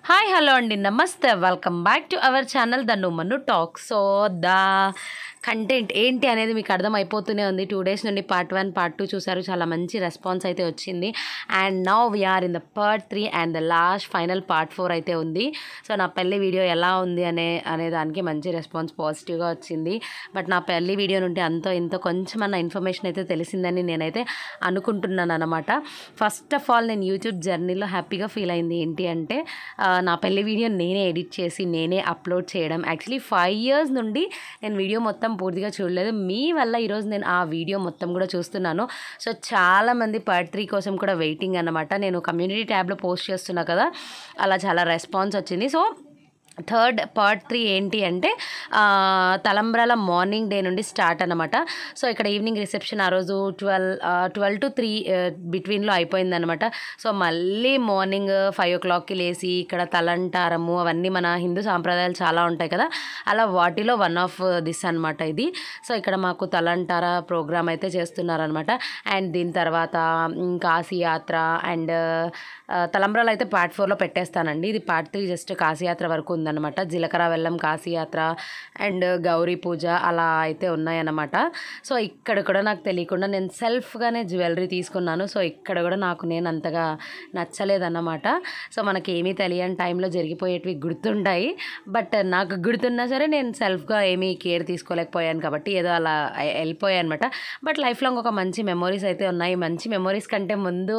Hi hello అండి నమస్తే welcome back to our channel the నుమను టాక్ సో ద కంటెంట్ ఏంటి అనేది మీకు అర్థమైపోతూనే ఉంది టూ డేస్ నుండి పార్ట్ వన్ పార్ట్ టూ చూసారు చాలా మంచి రెస్పాన్స్ అయితే వచ్చింది and now we're in the part three and the last final part four అయితే ఉంది సో నా పెళ్లి వీడియో ఎలా ఉంది అనే అనే దానికి మంచి రెస్పాన్స్ పాజిటివ్గా వచ్చింది బట్ నా పెళ్లి వీడియో నుండి అంతో ఇంతో కొంచెం అన్న ఇన్ఫర్మేషన్ అయితే తెలిసిందని నేనైతే అనుకుంటున్నాను అనమాట ఫస్ట్ ఆఫ్ ఆల్ నేను యూట్యూబ్ జర్నీలో హ్యాపీగా ఫీల్ అయింది ఏంటి అంటే ఆ, నా పెళ్లి వీడియో నేనే ఎడిట్ చేసి నేనే అప్లోడ్ చేయడం యాక్చువల్లీ ఫైవ్ ఇయర్స్ నుండి నేను వీడియో మొత్తం పూర్తిగా చూడలేదు మీ వల్ల ఈరోజు నేను ఆ వీడియో మొత్తం కూడా చూస్తున్నాను సో చాలామంది పార్ట్ త్రీ కోసం కూడా వెయిటింగ్ అనమాట నేను కమ్యూనిటీ ట్యాబ్లో పోస్ట్ చేస్తున్నా కదా అలా చాలా రెస్పాన్స్ వచ్చింది సో థర్డ్ పార్ట్ త్రీ ఏంటి అంటే ఆ, తలంబ్రాల మార్నింగ్ డే నుండి స్టార్ట్ అనమాట సో ఇక్కడ ఈవినింగ్ రిసెప్షన్ ఆ రోజు ట్వెల్వ్ ట్వెల్వ్ టు త్రీ బిట్వీన్లో అయిపోయిందనమాట సో మళ్ళీ మార్నింగ్ ఫైవ్ ఓ క్లాక్కి లేచి ఇక్కడ తలంటారము అవన్నీ మన హిందూ సాంప్రదాయాలు చాలా ఉంటాయి కదా అలా వాటిలో వన్ ఆఫ్ దిస్ అనమాట ఇది సో ఇక్కడ మాకు తలంటార ప్రోగ్రామ్ అయితే చేస్తున్నారనమాట అండ్ దీని తర్వాత మ్, కాశీ యాత్ర అండ్ తలంబ్రాలు అయితే పార్ట్ ఫోర్లో పెట్టేస్తానండి ఇది పార్ట్ త్రీ జస్ట్ కాశీయాత్ర వరకు ఉందన్నమాట జీలకర్ర వెళ్ళం కాశీయాత్ర అండ్ గౌరీ పూజ అలా అయితే ఉన్నాయన్నమాట సో ఇక్కడ కూడా నాకు తెలియకుండా నేను సెల్ఫ్గానే జ్యువెలరీ తీసుకున్నాను సో ఇక్కడ కూడా నాకు నేను అంతగా నచ్చలేదన్నమాట సో మనకి ఏమీ తెలియని టైంలో జరిగిపోయేటివి గుర్తుంటాయి బట్ నాకు గుర్తున్నా సరే నేను సెల్ఫ్గా ఏమీ కేర్ తీసుకోలేకపోయాను కాబట్టి ఏదో అలా వెళ్ళిపోయాయి అనమాట బట్ లైఫ్ లాంగ్ ఒక మంచి మెమొరీస్ అయితే ఉన్నాయి మంచి మెమొరీస్ కంటే ముందు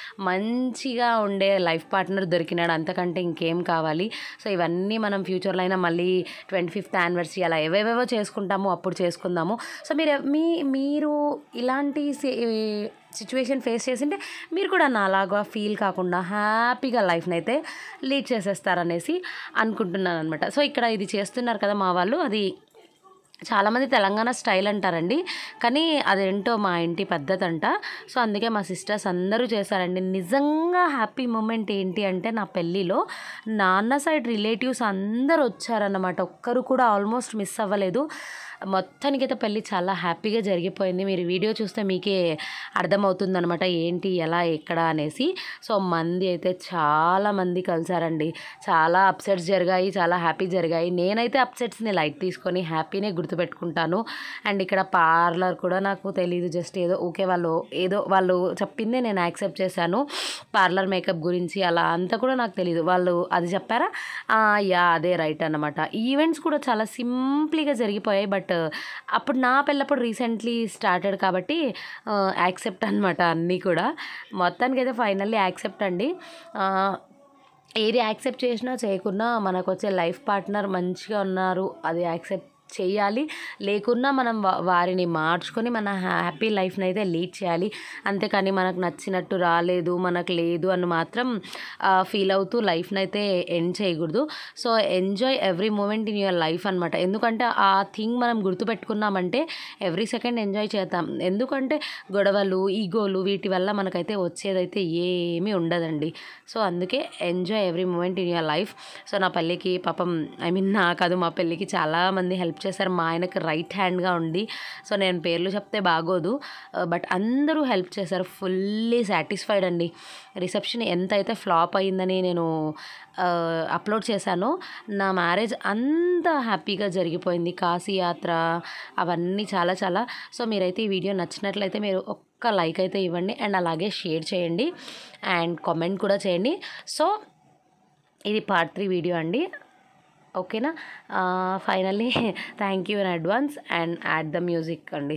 మంచిగా ఉండే లైఫ్ పార్ట్నర్ దొరికినాడు అంతకంటే ఇంకేం కావాలి సో ఇవన్నీ మనం ఫ్యూచర్లో అయినా మళ్ళీ ట్వంటీ ఫిఫ్త్ యానివర్సరీ అలా ఏవేవేవో చేసుకుంటామో అప్పుడు చేసుకుందాము సో మీరు మీ మీరు ఇలాంటి సిచ్యువేషన్ ఫేస్ చేసింటే మీరు కూడా నాలాగా ఫీల్ కాకుండా హ్యాపీగా లైఫ్ని అయితే లీడ్ చేసేస్తారనేసి అనుకుంటున్నాను అనమాట సో ఇక్కడ ఇది చేస్తున్నారు కదా మా వాళ్ళు అది చాలామంది తెలంగాణ స్టైల్ అంటారండి కానీ అదేంటో మా ఇంటి పద్ధతి అంట సో అందుకే మా సిస్టర్స్ అందరూ చేశారండి నిజంగా హ్యాపీ మూమెంట్ ఏంటి అంటే నా పెళ్ళిలో నాన్న సైడ్ రిలేటివ్స్ అందరూ వచ్చారన్నమాట ఒక్కరు కూడా ఆల్మోస్ట్ మిస్ అవ్వలేదు మొత్తానికైతే పెళ్ళి చాలా హ్యాపీగా జరిగిపోయింది మీరు వీడియో చూస్తే మీకే అర్థమవుతుందనమాట ఏంటి ఎలా ఎక్కడ అనేసి సో మంది అయితే చాలా మంది కలిసారండి చాలా అప్సెట్స్ జరిగాయి చాలా హ్యాపీ జరిగాయి నేనైతే అప్సెట్స్ని లైట్ తీసుకొని హ్యాపీనే గుర్తుపెట్టుకుంటాను అండ్ ఇక్కడ పార్లర్ కూడా నాకు తెలియదు జస్ట్ ఏదో ఓకే వాళ్ళు ఏదో వాళ్ళు చెప్పిందే నేను యాక్సెప్ట్ చేశాను పార్లర్ మేకప్ గురించి అలా అంతా కూడా నాకు తెలియదు వాళ్ళు అది చెప్పారా ఆ, యా అదే రైట్ అన్నమాట ఈవెంట్స్ కూడా చాలా సింప్లీగా జరిగిపోయాయి బట్ అప్పుడు నా పెళ్ళప్పుడు రీసెంట్లీ స్టార్టెడ్ కాబట్టి యాక్సెప్ట్ అనమాట అన్నీ కూడా మొత్తానికి అయితే ఫైనల్లీ యాక్సెప్ట్ అండి ఆ, ఏది యాక్సెప్ట్ చేసినా చేయకున్నా మనకు వచ్చే లైఫ్ పార్ట్నర్ మంచిగా ఉన్నారు అది యాక్సెప్ట్ చేయాలి లేకున్నా మనం వా- వారిని మార్చుకొని మన హ్యాపీ లైఫ్ని అయితే లీడ్ చేయాలి అంతేకాని మనకు నచ్చినట్టు రాలేదు మనకు లేదు అని మాత్రం ఫీల్ అవుతూ లైఫ్ని అయితే ఎండ్ చేయకూడదు so enjoy every moment in your life అనమాట ఎందుకంటే ఆ థింగ్ మనం గుర్తుపెట్టుకున్నామంటే ఎవ్రీ సెకండ్ ఎంజాయ్ చేద్దాం ఎందుకంటే గొడవలు ఈగోలు వీటి వల్ల మనకైతే వచ్చేదైతే ఏమీ ఉండదండి సో అందుకే enjoy every moment in your life so నా పెళ్ళికి పాపం ఐ మీన్ నా కాదు మా పెళ్ళికి చాలామంది హెల్ప్ చేశారు మా ఆయనకి రైట్ హ్యాండ్గా ఉండి సో నేను పేర్లు చెప్తే బాగోదు బట్ అందరూ హెల్ప్ చేశారు ఫుల్లీ సాటిస్ఫైడ్ అండి రిసెప్షన్ ఎంత అయితే ఫ్లాప్ అయిందని నేను అప్లోడ్ చేశానో నా మ్యారేజ్ అంత హ్యాపీగా జరిగిపోయింది కాశీ యాత్ర అవన్నీ చాలా చాలా సో మీరైతే ఈ వీడియో నచ్చినట్లయితే మీరు ఒక్క లైక్ అయితే ఇవ్వండి అండ్ అలాగే షేర్ చేయండి అండ్ కామెంట్ కూడా చేయండి సో ఇది పార్ట్ త్రీ వీడియో అండి ఓకేనా finally thank you in advance and add the music అండి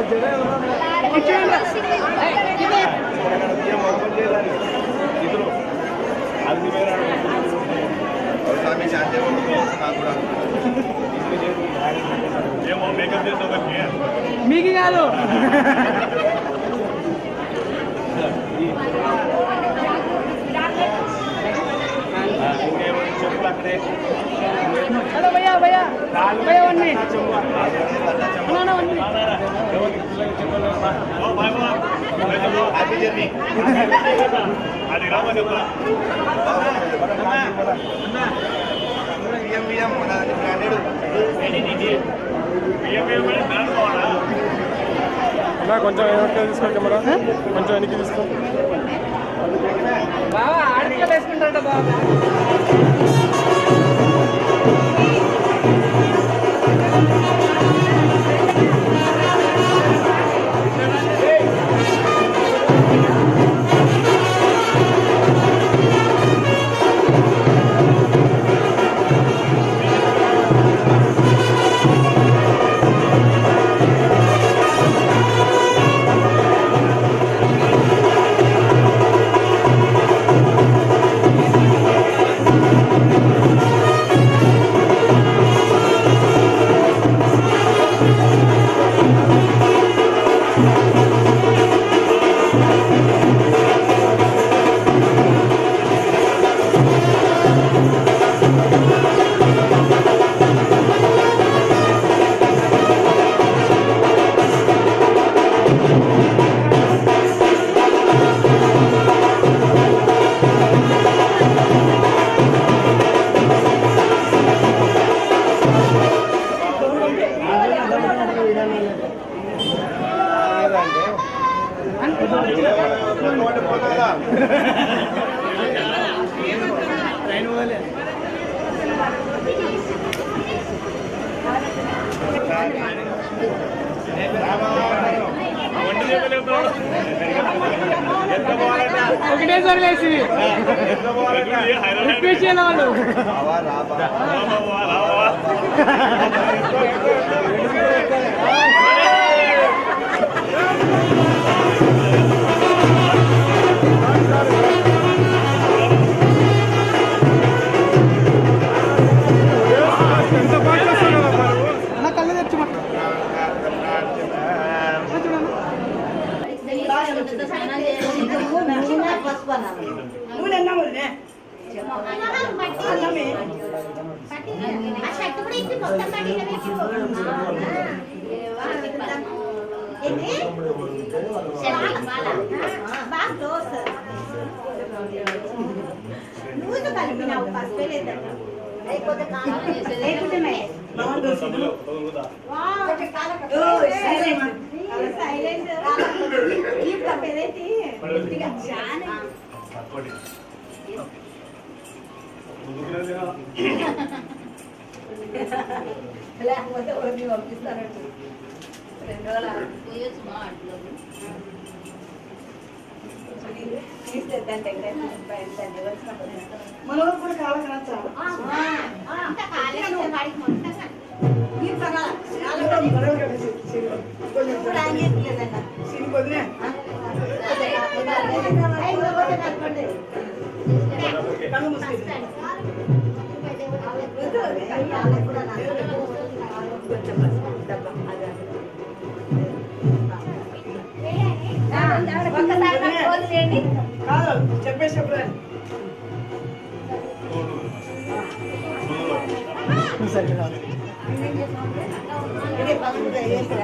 స్వామి శాంతి ఉంటుంది నాకు కూడా ఏమో మేకప్ చేస్తావు మీకు కాదు ఇంకేమో చెప్పులు అక్కడే హలో భయ్యా భయ్యా భయ్యా వన్ని అన్నా వన్ని ఓ బాయ్ బాయ్ హ్యాపీ జర్నీ అది రామని చెప్పరా బియ్యం బియ్యం మన బ్రాండెడ్ బియ్యం బియ్యం కూడా బ్రాండ్ కావాలా అన్నా కొంచెం వెనక్కి తీసుకో కెమెరా కొంచెం వెనక్కి తీసుకో బావా ఆడపిల్లలు వేసుకుంటారట బాబా వంట చేయలేకపోతున్నాడు ఎంత పోవాలంటే ఒకటేసారి లేచి ఎంత పోవాలంటే హైదరాబాద్ రిక్వెస్ట్ చేయాలి వాళ్ళు రావా రాబా రావా రావా ఎంత బాగా చేస్తున్నావు అమ్మా నువ్వు? అన్న కళ్ళు తెచ్చుమాట లేకపోతే ఎవరిని పంపిస్తారంట రెండు రోజులు పోయొచ్చు మా అట్లో మనోడు కూడా కాలం కనొచ్చా అంత ఖాళీగా వాడికి మొత్తం ఇప్పుడు ఆయన చెప్పలేదన్న ఒక్కసారి నాకు ఫోన్ చేయండి కాదు చెప్పేసి చెప్పలే ఇదే పసుపు వేసిరా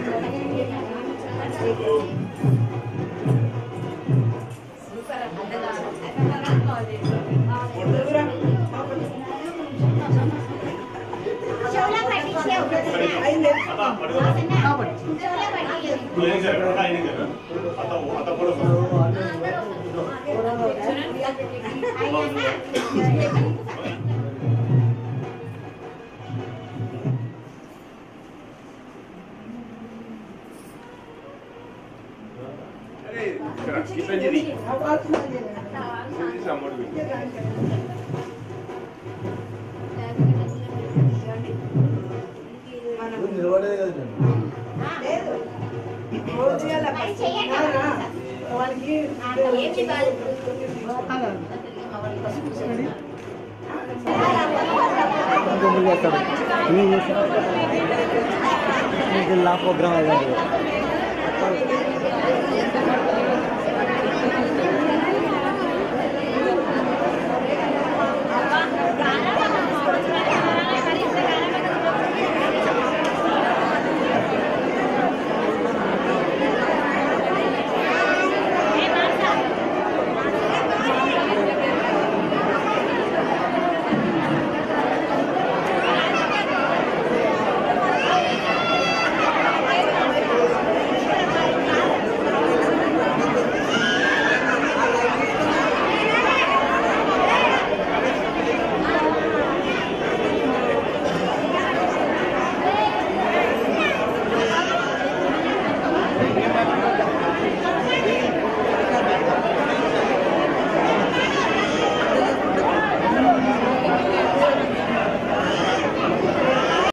చెవులో పట్టించావు చెవులో పట్టించావు అత్త కూడా లేదు రోజు చేయాలి కాదురా? వానికి ఏంటి బాధ అవన్నీ పసుపు ला प्रोग्राम है ఆ